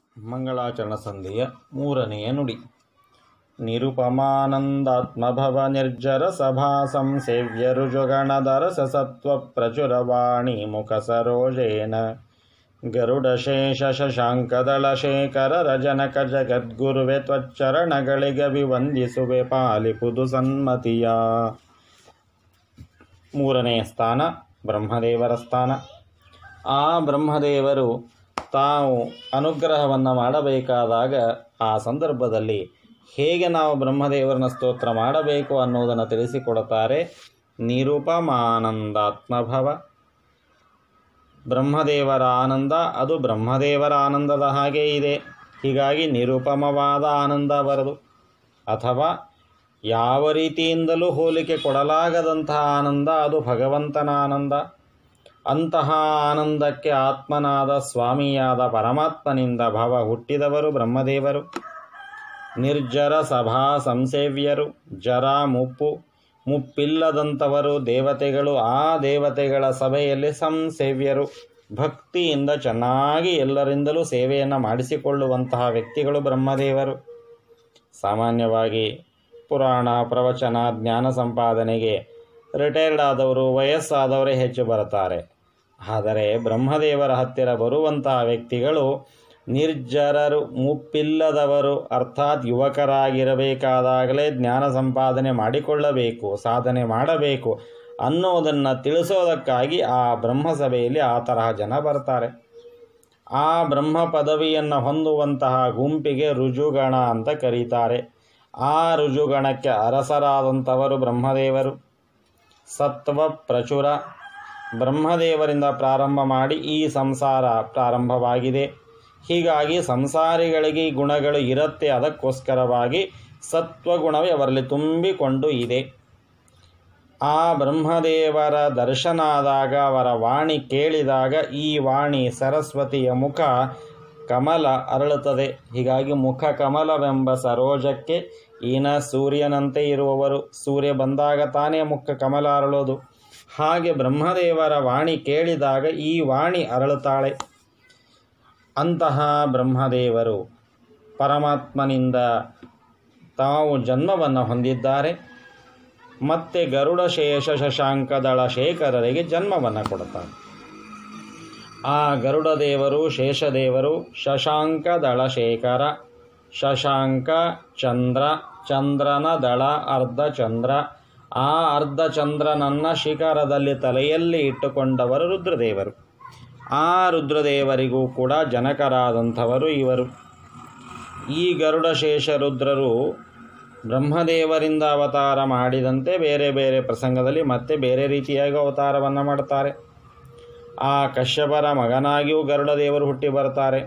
ಮಂಗಳಾಚರಣ ಸಂಧಿಯ ಮೂರನೆಯ ನುಡಿ ನಿರುಪಮಾನಂದಾತ್ಮಭವ ನಿರ್ಜರ ಸಭಾ ಸಂಸೇವ್ಯರು ಜೊಗಣದರ ಸಸತ್ವ ಪ್ರಚುರವಾಣಿ ಮುಖ ಸರೋಜೇನ ಗರುಡಶೇಷ ಶಶಾಂಕದಳ ಶೇಖರ ರಜನಕ ಜಗದ್ಗುರುವೆ ತ್ವಚ್ಚರಣಗಳಿಗೆ ವಿವಂದಿಸುವೆ ಪಾಲಿಪುದು ಸನ್ಮತಿಯ ಮೂರನೆಯ ಸ್ಥಾನ ಬ್ರಹ್ಮದೇವರ ಸ್ಥಾನ ಆ ಬ್ರಹ್ಮದೇವರು ತಾವು ಅನುಗ್ರಹವನ್ನು ಮಾಡಬೇಕಾದಾಗ ಆ ಸಂದರ್ಭದಲ್ಲಿ ಹೇಗೆ ನಾವು ಬ್ರಹ್ಮದೇವರನ್ನ ಸ್ತೋತ್ರ ಮಾಡಬೇಕು ಅನ್ನೋದನ್ನು ತಿಳಿಸಿಕೊಡುತ್ತಾರೆ ನಿರುಪಮಾನಂದಾತ್ಮಭವ ಬ್ರಹ್ಮದೇವರ ಆನಂದ ಅದು ಬ್ರಹ್ಮದೇವರ ಆನಂದದ ಹಾಗೆ ಇದೆ ಹೀಗಾಗಿ ನಿರುಪಮವಾದ ಆನಂದ ಬರದು ಅಥವಾ ಯಾವ ರೀತಿಯಿಂದಲೂ ಹೋಲಿಕೆ ಕೊಡಲಾಗದಂತಹ ಆನಂದ ಅದು ಭಗವಂತನ ಆನಂದ ಅಂತಹ ಆನಂದಕ್ಕೆ ಆತ್ಮನಾದ ಸ್ವಾಮಿಯಾದ ಪರಮಾತ್ಮನಿಂದ ಭವ ಹುಟ್ಟಿದವರು ಬ್ರಹ್ಮದೇವರು ನಿರ್ಜರ ಸಭಾ ಸಂಸೇವ್ಯರು ಜರ ಮುಪ್ಪು ಮುಪ್ಪಿಲ್ಲದಂಥವರು ದೇವತೆಗಳು ಆ ದೇವತೆಗಳ ಸಭೆಯಲ್ಲಿ ಸಂಸೇವ್ಯರು ಭಕ್ತಿಯಿಂದ ಚೆನ್ನಾಗಿ ಎಲ್ಲರಿಂದಲೂ ಸೇವೆಯನ್ನು ಮಾಡಿಸಿಕೊಳ್ಳುವಂತಹ ವ್ಯಕ್ತಿಗಳು ಬ್ರಹ್ಮದೇವರು ಸಾಮಾನ್ಯವಾಗಿ ಪುರಾಣ ಪ್ರವಚನ ಜ್ಞಾನ ಸಂಪಾದನೆಗೆ ರಿಟೈರ್ಡ್ ಆದವರು ವಯಸ್ಸಾದವರೇ ಹೆಚ್ಚು ಬರುತ್ತಾರೆ ಆದರೆ ಬ್ರಹ್ಮದೇವರ ಹತ್ತಿರ ಬರುವಂತಹ ವ್ಯಕ್ತಿಗಳು ನಿರ್ಜರರು ಮುಪ್ಪಿಲ್ಲದವರು ಅರ್ಥಾತ್ ಯುವಕರಾಗಿರಬೇಕಾದಾಗಲೇ ಜ್ಞಾನ ಸಂಪಾದನೆ ಮಾಡಿಕೊಳ್ಳಬೇಕು ಸಾಧನೆ ಮಾಡಬೇಕು ಅನ್ನೋದನ್ನು ತಿಳಿಸೋದಕ್ಕಾಗಿ ಆ ಬ್ರಹ್ಮಸಭೆಯಲ್ಲಿ ಆ ತರಹ ಜನ ಬರ್ತಾರೆ ಆ ಬ್ರಹ್ಮ ಪದವಿಯನ್ನು ಹೊಂದುವಂತಹ ಗುಂಪಿಗೆ ರುಜುಗಣ ಅಂತ ಕರೀತಾರೆ ಆ ರುಜುಗಣಕ್ಕೆ ಅರಸರಾದಂಥವರು ಬ್ರಹ್ಮದೇವರು ಸತ್ವ ಪ್ರಚುರ ಬ್ರಹ್ಮದೇವರಿಂದ ಪ್ರಾರಂಭ ಮಾಡಿ ಈ ಸಂಸಾರ ಪ್ರಾರಂಭವಾಗಿದೆ ಹೀಗಾಗಿ ಸಂಸಾರಿಗಳಿಗೆ ಈ ಗುಣಗಳು ಇರುತ್ತೆ ಅದಕ್ಕೋಸ್ಕರವಾಗಿ ಸತ್ವಗುಣವೇ ಅವರಲ್ಲಿ ತುಂಬಿಕೊಂಡು ಇದೆ ಆ ಬ್ರಹ್ಮದೇವರ ದರ್ಶನ ಆದಾಗ ಅವರ ವಾಣಿ ಕೇಳಿದಾಗ ಈ ವಾಣಿ ಸರಸ್ವತಿಯ ಮುಖ ಕಮಲ ಅರಳುತ್ತದೆ ಹೀಗಾಗಿ ಮುಖ ಕಮಲವೆಂಬ ಸರೋಜಕ್ಕೆ ಈನ ಸೂರ್ಯನಂತೆ ಇರುವವರು ಸೂರ್ಯ ಬಂದಾಗ ತಾನೇ ಮುಖ ಕಮಲ ಅರಳೋದು ಹಾಗೆ ಬ್ರಹ್ಮದೇವರ ವಾಣಿ ಕೇಳಿದಾಗ ಈ ವಾಣಿ ಅರಳುತ್ತಾಳೆ ಅಂತಹ ಬ್ರಹ್ಮದೇವರು ಪರಮಾತ್ಮನಿಂದ ತಾವು ಜನ್ಮವನ್ನು ಹೊಂದಿದ್ದಾರೆ ಮತ್ತೆ ಗರುಡ ಶೇಷ ಶಶಾಂಕದಳ ಶೇಖರರಿಗೆ ಜನ್ಮವನ್ನು ಕೊಡುತ್ತಾರೆ ಆ ಗರುಡ ದೇವರು ಶೇಷದೇವರು ಶಶಾಂಕ ದಳ ಶೇಖರ ಶಶಾಂಕ ಚಂದ್ರ ಚಂದ್ರನ ದಳ ಅರ್ಧ ಚಂದ್ರ ಆ ಅರ್ಧ ಚಂದ್ರನನ್ನ ಶಿಖರದಲ್ಲಿ ತಲೆಯಲ್ಲಿ ಇಟ್ಟುಕೊಂಡವರು ರುದ್ರದೇವರು ಆ ರುದ್ರದೇವರಿಗೂ ಕೂಡ ಜನಕರಾದಂಥವರು ಇವರು ಈ ಗರುಡ ಶೇಷ ರುದ್ರರು ಬ್ರಹ್ಮದೇವರಿಂದ ಅವತಾರ ಮಾಡಿದಂತೆ ಬೇರೆ ಬೇರೆ ಪ್ರಸಂಗದಲ್ಲಿ ಮತ್ತೆ ಬೇರೆ ರೀತಿಯಾಗಿ ಅವತಾರವನ್ನು ಮಾಡ್ತಾರೆ ಆ ಕಶ್ಯಪರ ಮಗನಾಗಿಯೂ ಗರುಡದೇವರು ಹುಟ್ಟಿ ಬರ್ತಾರೆ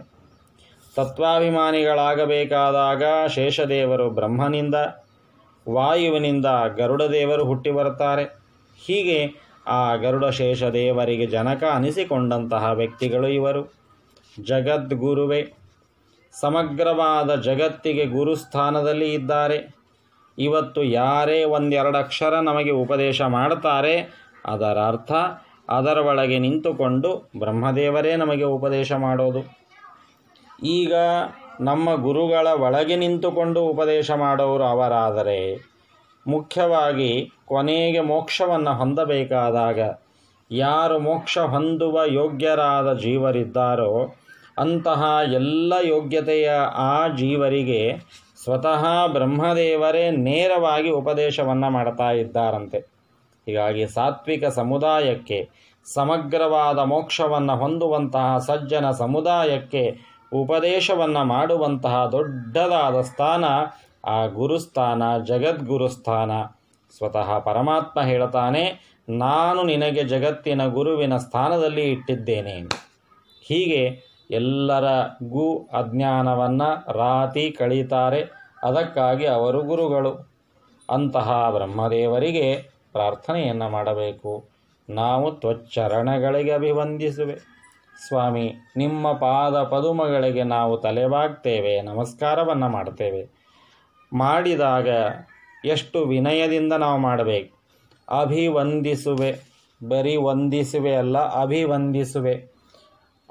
ತತ್ವಾಭಿಮಾನಿಗಳಾಗಬೇಕಾದಾಗ ಶೇಷದೇವರು ಬ್ರಹ್ಮನಿಂದ ವಾಯುವಿನಿಂದ ಗರುಡದೇವರು ಹುಟ್ಟಿ ಬರುತ್ತಾರೆ ಹೀಗೆ ಆ ಗರುಡ ಶೇಷದೇವರಿಗೆ ಜನಕ ಅನಿಸಿಕೊಂಡಂತಹ ವ್ಯಕ್ತಿಗಳು ಇವರು ಜಗದ್ಗುರುವೆ ಸಮಗ್ರವಾದ ಜಗತ್ತಿಗೆ ಗುರುಸ್ಥಾನದಲ್ಲಿ ಇದ್ದಾರೆ ಇವತ್ತು ಯಾರೇ ಒಂದೆರಡು ಅಕ್ಷರ ನಮಗೆ ಉಪದೇಶ ಮಾಡ್ತಾರೆ ಅದರ ಅರ್ಥ ಅದರ ಒಳಗೆ ನಿಂತುಕೊಂಡು ಬ್ರಹ್ಮದೇವರೇ ನಮಗೆ ಉಪದೇಶ ಮಾಡೋದು ಈಗ ನಮ್ಮ ಗುರುಗಳ ಒಳಗೆ ನಿಂತುಕೊಂಡು ಉಪದೇಶ ಮಾಡೋರು ಅವರಾದರೆ ಮುಖ್ಯವಾಗಿ ಕೊನೆಗೆ ಮೋಕ್ಷವನ್ನು ಹೊಂದಬೇಕಾದಾಗ ಯಾರು ಮೋಕ್ಷ ಹೊಂದುವ ಯೋಗ್ಯರಾದ ಜೀವರಿದ್ದಾರೋ ಅಂತಹ ಎಲ್ಲ ಯೋಗ್ಯತೆಯ ಆ ಜೀವರಿಗೆ ಸ್ವತಃ ಬ್ರಹ್ಮದೇವರೇ ನೇರವಾಗಿ ಉಪದೇಶವನ್ನು ಮಾಡ್ತಾ ಇದ್ದಾರಂತೆ ಹೀಗಾಗಿ ಸಾತ್ವಿಕ ಸಮುದಾಯಕ್ಕೆ ಸಮಗ್ರವಾದ ಮೋಕ್ಷವನ್ನು ಹೊಂದುವಂತಹ ಸಜ್ಜನ ಸಮುದಾಯಕ್ಕೆ ಉಪದೇಶವನ್ನು ಮಾಡುವಂತಹ ದೊಡ್ಡದಾದ ಸ್ಥಾನ ಆ ಗುರುಸ್ಥಾನ ಜಗದ್ಗುರುಸ್ಥಾನ ಸ್ವತಃ ಪರಮಾತ್ಮ ಹೇಳ್ತಾನೆ ನಾನು ನಿನಗೆ ಜಗತ್ತಿನ ಗುರುವಿನ ಸ್ಥಾನದಲ್ಲಿ ಇಟ್ಟಿದ್ದೇನೆ ಹೀಗೆ ಎಲ್ಲರ ಗು ಅಜ್ಞಾನವನ್ನು ರಾತಿ ಕಳೀತಾರೆ ಅದಕ್ಕಾಗಿ ಅವರು ಗುರುಗಳು ಅಂತಹ ಬ್ರಹ್ಮದೇವರಿಗೆ ಪ್ರಾರ್ಥನೆಯನ್ನು ಮಾಡಬೇಕು ನಾವು ತ್ವಚ್ಚರಣಗಳಿಗೆ ಅಭಿವಂದಿಸುವೆ ಸ್ವಾಮಿ ನಿಮ್ಮ ಪಾದ ಪದುಮಗಳಿಗೆ ನಾವು ತಲೆಬಾಗ್ತೇವೆ ನಮಸ್ಕಾರವನ್ನು ಮಾಡ್ತೇವೆ ಮಾಡಿದಾಗ ಎಷ್ಟು ವಿನಯದಿಂದ ನಾವು ಮಾಡಬೇಕು ಅಭಿವಂದಿಸುವೆ ಬರೀ ವಂದಿಸುವೆ ಅಲ್ಲ ಅಭಿವಂದಿಸುವೆ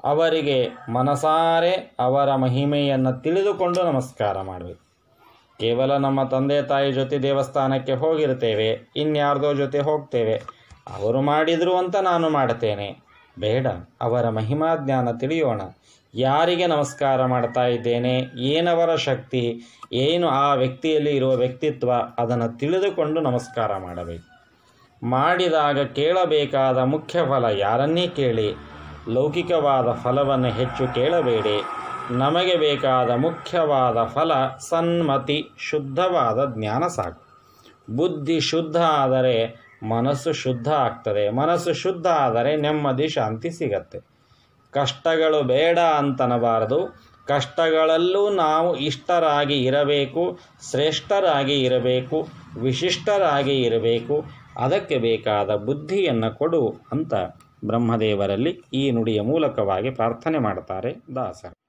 ಅವರಿಗೆ ಮನಸಾರೆ ಅವರ ಮಹಿಮೆಯನ್ನು ತಿಳಿದುಕೊಂಡು ನಮಸ್ಕಾರ ಮಾಡಬೇಕು ಕೇವಲ ನಮ್ಮ ತಂದೆ ತಾಯಿ ಜೊತೆ ದೇವಸ್ಥಾನಕ್ಕೆ ಹೋಗಿರ್ತೇವೆ ಇನ್ಯಾರ್ದೋ ಜೊತೆ ಹೋಗ್ತೇವೆ ಅವರು ಮಾಡಿದರು ಅಂತ ನಾನು ಮಾಡ್ತೇನೆ ಬೇಡ ಅವರ ಮಹಿಮಾ ಜ್ಞಾನ ತಿಳಿಯೋಣ ಯಾರಿಗೆ ನಮಸ್ಕಾರ ಮಾಡ್ತಾ ಇದ್ದೇನೆ ಏನವರ ಶಕ್ತಿ ಏನು ಆ ವ್ಯಕ್ತಿಯಲ್ಲಿ ಇರುವ ವ್ಯಕ್ತಿತ್ವ ಅದನ್ನು ತಿಳಿದುಕೊಂಡು ನಮಸ್ಕಾರ ಮಾಡಬೇಕು ಮಾಡಿದಾಗ ಕೇಳಬೇಕಾದ ಮುಖ್ಯ ಫಲ ಯಾರನ್ನೇ ಕೇಳಿ ಲೌಕಿಕವಾದ ಫಲವನ್ನು ಹೆಚ್ಚು ಕೇಳಬೇಡಿ ನಮಗೆ ಬೇಕಾದ ಮುಖ್ಯವಾದ ಫಲ ಸನ್ಮತಿ ಶುದ್ಧವಾದ ಜ್ಞಾನ ಸಾಕು ಬುದ್ಧಿ ಶುದ್ಧ ಆದರೆ ಮನಸ್ಸು ಶುದ್ಧ ಆಗ್ತದೆ ಮನಸ್ಸು ಶುದ್ಧ ಆದರೆ ನೆಮ್ಮದಿ ಶಾಂತಿ ಸಿಗತ್ತೆ ಕಷ್ಟಗಳು ಬೇಡ ಅಂತನಬಾರದು ಕಷ್ಟಗಳಲ್ಲೂ ನಾವು ಇಷ್ಟರಾಗಿ ಇರಬೇಕು ಶ್ರೇಷ್ಠರಾಗಿ ಇರಬೇಕು ವಿಶಿಷ್ಟರಾಗಿ ಇರಬೇಕು ಅದಕ್ಕೆ ಬೇಕಾದ ಬುದ್ಧಿಯನ್ನು ಕೊಡು ಅಂತ ಬ್ರಹ್ಮದೇವರಲ್ಲಿ ಈ ನುಡಿಯ ಮೂಲಕವಾಗಿ ಪ್ರಾರ್ಥನೆ ಮಾಡ್ತಾರೆ ದಾಸರು